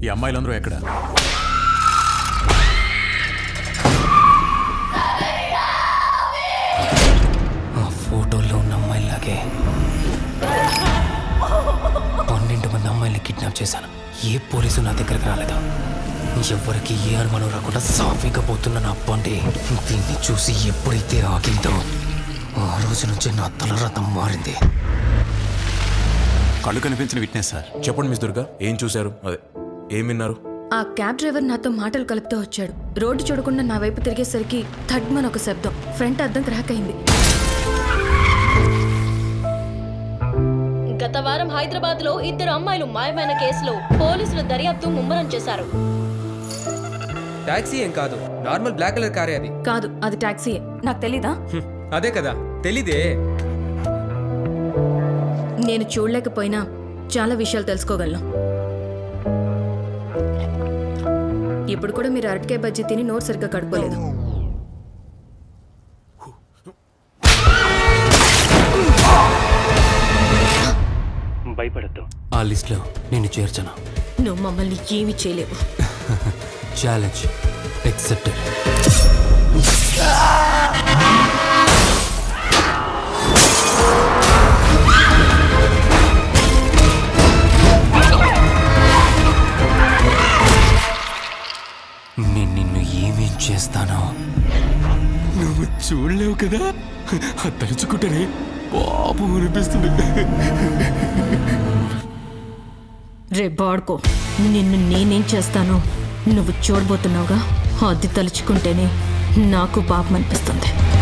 ఈ అమ్మాయిలందరూ ఎక్కడ ఆ ఫోటోలో ఉన్న అమ్మాయిలాగే పన్నెండు మంది అమ్మాయిల్ని కిడ్నాప్ చేశాను ఏ పోలీసు నా దగ్గరకు రాలేదు ఎవరికి ఏ అనుమానం రాకుండా సాఫీగా పోతున్న నా బండి దీన్ని చూసి ఎప్పుడైతే ఆగిందో ఆ రోజు నుంచి నా తలరథం మారింది కళ్ళు కనిపించిన విట్నెస్ సార్ చెప్పండి మిస్ దుర్గా ఏం చూశారు అదే ఏం విన్నారు ఆ క్యాబ్ డ్రైవర్ నాతో మాటలు కలుపుతూ వచ్చాడు రోడ్డు చూడకుండా నా వైపు తిరిగేసరికి థడ్మన్ ఒక శబ్దం ఫ్రంట్ అద్దం క్రాక్ అయింది గత వారం హైదరాబాద్ లో ఇద్దరు అమ్మాయిలు మాయమైన కేసులో పోలీసులు దర్యాప్తు ముమ్మరం చేశారు టాక్సీ ఏం కాదు నార్మల్ బ్లాక్ కలర్ కారే అది కాదు అది టాక్సీయే నాకు తెలీదా హ్మ్, అదే కదా తెలీదే నేను చూడలేకపోయినా చాలా విషయాలు తెలుసుకోగలను ఇప్పుడు కూడా మీరు అరటికాయ బజ్జీ తిని నోరు సరిగ్గా కడుక్కోలేదు ఆ లిస్ట్లో నేను చేర్చను నువ్వు మమ్మల్ని ఏమీ చేయలేవు ఛాలెంజ్ ఎక్సెప్టెడ్ నేను నిన్ను ఏమేం చేస్తానో నువ్వు చూడలేవు కదా అది తలుచుకుంటేనే పాపం అనిపిస్తుంది రే బాడుకో నిన్ను నేనేం చేస్తానో నువ్వు చూడబోతున్నావుగా అది తలుచుకుంటేనే నాకు పాపం అనిపిస్తుంది